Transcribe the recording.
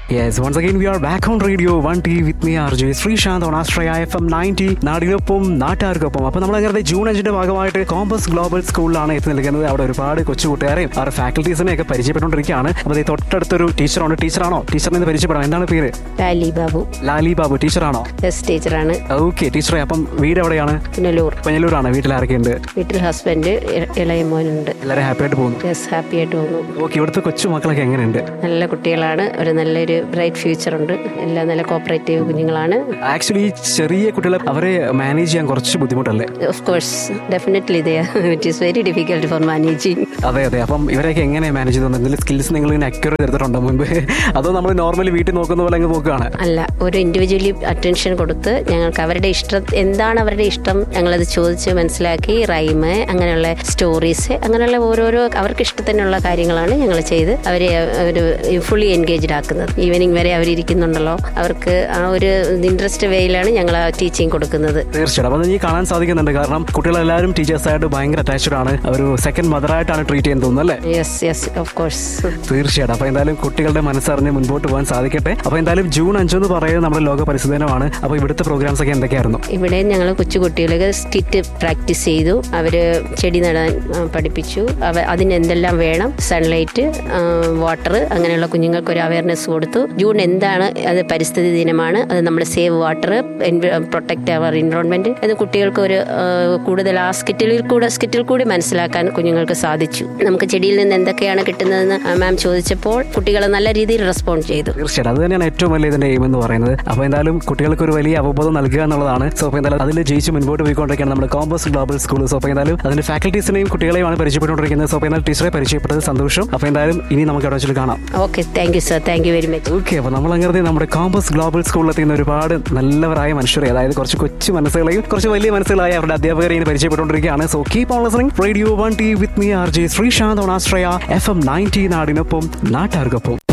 Yes, once again we are back on radio 1T with me RJ Sreesanth on Astraya FM 90 നാടിനൊപ്പം നാട്ടുകാർക്കൊപ്പം അപ്പോൾ നമ്മൾ അങ്ങനെ June അഞ്ചിന്റെ ഭാഗമായിട്ട് കോമ്പസ് ഗ്ലോബൽ സ്കൂളിലാണ് എത്തി നിൽക്കുന്നത് അവിടെ ഒരുപാട് കൊച്ചു കൂട്ടുകാരെയും അവരുടെ ഫാക്കൽറ്റീസിനെ ഒക്കെ പരിചയപ്പെട്ടുകൊണ്ടിരിക്കുകയാണ് അപ്പോൾ ദേ തൊട്ടടുത്തൊരു ടീച്ചറുണ്ട് ടീച്ചറാണോ ടീച്ചറിനെ ഒന്ന് പരിചയപ്പെടാം എന്താണ് പേര് ലാലി ബാബു ലാലി ബാബു ടീച്ചറാണോ എസ് ടീച്ചറാണ് ഓക്കെ ടീച്ചറെ അപ്പം വീട് എവിടെയാണ് പുനലൂർ പഞ്ഞലൂരാണ് വീട്ടിൽ ആരൊക്കെയുണ്ട് വീട്ടിൽ ഹസ്ബൻഡ് ഇ- ഇളയ മോനുണ്ട് എല്ലാവരും ഹാപ്പി ആയിട്ട് പോകുന്നു യെസ് ഹാപ്പി ആയിട്ട് പോകുന്നു ഓക്കെ ഇവിടുത്തെ കൊച്ചു മക്കളൊക്കെ എങ്ങനെയുണ്ട് നല്ല കുട്ടികളാണ് ഒരു നല്ലൊരു ബ്രൈറ്റ് ഫ്യൂച്ചർ ഉണ്ട് എല്ലാം നല്ല കോപ്പറേറ്റീവ് കുഞ്ഞുങ്ങളാണ് ആക്ച്വലി ചെറിയ കുട്ടികളെ അവരെ മാനേജ് ചെയ്യാൻ കുറച്ച് ബുദ്ധിമുട്ടല്ലേ of course definitely the it is very difficult for managing അതെ അതെ അപ്പം ഇവരെയൊക്കെ എങ്ങനെ മാനേജ് ചെയ്തു എന്തെങ്കിലും സ്കിൽസ് നിങ്ങൾ ഇങ്ങനെ അക്യൂറേറ്റ് എടുത്തിട്ടുണ്ടോ മുൻപ് അതോ നമ്മൾ നോർമലി വീട്ടിൽ നോക്കുന്ന പോലെ അങ്ങ് നോക്കുകയാണ് അല്ല ഒരു ഇൻഡിവിജ്വലി അറ്റൻഷൻ കൊടുത്ത് ഞങ്ങൾക്ക് അവരുടെ ഇഷ്ടം എന്താണ് അവരുടെ ഇഷ്ടം ഞങ്ങളത് ചോദിച്ച് മനസ്സിലാക്കി റൈമ് അങ്ങനെയുള്ള സ്റ്റോറീസ് അങ്ങനെയുള്ള ഓരോരോ അവർക്ക് ഇഷ്ടത്തിനുള്ള കാര്യങ്ങളാണ് ഞങ്ങൾ ചെയ്ത് അവരെ ഒരു ഫുള്ളി എൻഗേജ്ഡ് ആക്കുന്നത് ഈവനിങ് വരെ അവരിയ്ക്കുന്നുണ്ടല്ലോ അവർക്ക് ആ ഒരു ഇൻട്രസ്റ്റ് വേയിലാണ് ഞങ്ങൾ ആ ടീച്ചിങ് കൊടുക്കുന്നത് തീർച്ചയായിട്ടും അപ്പം ഈ കാണാൻ സാധിക്കുന്നുണ്ട് കാരണം കുട്ടികളെല്ലാവരും ടീച്ചേഴ്സായിട്ട് ഭയങ്കര അറ്റാച്ച്ഡ് ആണ് ഒരു സെക്കൻഡ് മദറായിട്ടാണ് ട്രീറ്റ് ചെയ്യുന്നത് തോന്നുന്നു അല്ലേ യെസ് യെസ് ഓഫ് കോഴ്സ് തീർച്ചയായിട്ടും അപ്പോൾ എന്തായാലും കുട്ടികളുടെ മനസ്സറിഞ്ഞ് മുൻപോട്ട് പോകാൻ സാധിക്കട്ടെ അപ്പോൾ എന്തായാലും ജൂൺ അഞ്ചെന്ന് പറയുന്നത് നമ്മുടെ ലോക പരിസ്ഥിതി ദിനമാണ് അപ്പോൾ ഇവിടുത്തെ പ്രോഗ്രാംസ് ഒക്കെ എന്തൊക്കെയായിരുന്നു ഇവിടെ ഞങ്ങൾ കൊച്ചു കുട്ടികൾക്ക് സ്റ്റിറ്റ് പ്രാക്ടീസ് ചെയ്തു അവര് ചെടി നടാൻ ആ, പഠിപ്പിച്ചു അവ അതിന് എന്തെല്ലാം വേണം സൺലൈറ്റ് വാട്ടർ അങ്ങനെയുള്ള കുഞ്ഞുങ്ങൾക്ക് ഒരു അവയർനെസ് കൊടുത്തു ജൂൺ എന്താണ് അത് പരിസ്ഥിതി ദിനമാണ് അത് നമ്മൾ save water protect our environment അത് കുട്ടികൾക്ക് ഒരു ആ, കൂടുതൽ ആ സ്കിറ്റിൽ കൂടെ സ്കിറ്റിൽ കൂടി മനസ്സിലാക്കാൻ കുഞ്ഞുങ്ങൾക്ക് സാധിച്ചു നമുക്ക് ചെടിയിൽ നിന്ന് എന്തൊക്കെയാണ് കിട്ടുന്നതെന്ന് മാം ചോദിച്ചപ്പോൾ കുട്ടികൾ നല്ല രീതിയിൽ റെസ്പോണ്ട് ചെയ്തു തീർച്ചയായിട്ടും അത് തന്നെയാണ് ഏറ്റവും വലിയ ഇതിന്റെ എയിം എന്ന് പറയുന്നത് അപ്പോൾ എന്തായാലും കുട്ടികൾക്ക് ഒരു വലിയ അവബോധം നൽകുക എന്നുള്ളതാണ് സോ അപ്പോൾ എന്തായാലും അതിൽ ജയിച്ച് മുൻപോട്ട് പോയിക്കൊണ്ടിരിക്കുകയാണ് നമ്മുടെ കോമ്പസ് ഗ്ലോബൽ സ്കൂൾ സോ അപ്പോൾ എന്തായാലും അതിന്റെ ഫാക്കൽറ്റീസിനെയും കുട്ടികളെയുമാണ് പരിചയപ്പെട്ടുകൊണ്ടിരിക്കുന്നത് സോ അപ്പോൾ എന്തായാലും ടീച്ചറെ പരിചയപ്പെട്ടത് സന്തോഷം അപ്പോൾ എന്തായാലും ഇനി നമുക്ക് അവിടെ വെച്ചിട്ട് കാണാം okay thank you sir thank you very much okay അപ്പോൾ നമ്മൾ അങ്ങനെ നമ്മുടെ കോമ്പസ് ഗ്ലോബൽ സ്കൂളിൽ എത്തുന്ന ഒരുപാട് നല്ലവരായ മനുഷ്യരെ അതായത് കുറച്ച് കൊച്ചു മനസ്സുകളെയും കുറച്ച് വലിയ മനസ്സുകളായ അവരുടെ അധ്യാപകരെ ഇങ്ങനെ പരിചയപ്പെട്ടുകൊണ്ടിരിക്കുകയാണ് so keep on listening radio one T with me R J Sreesanth on Ashraya F M ninety നാടിനൊപ്പം നാട്ടാർക്കൊപ്പം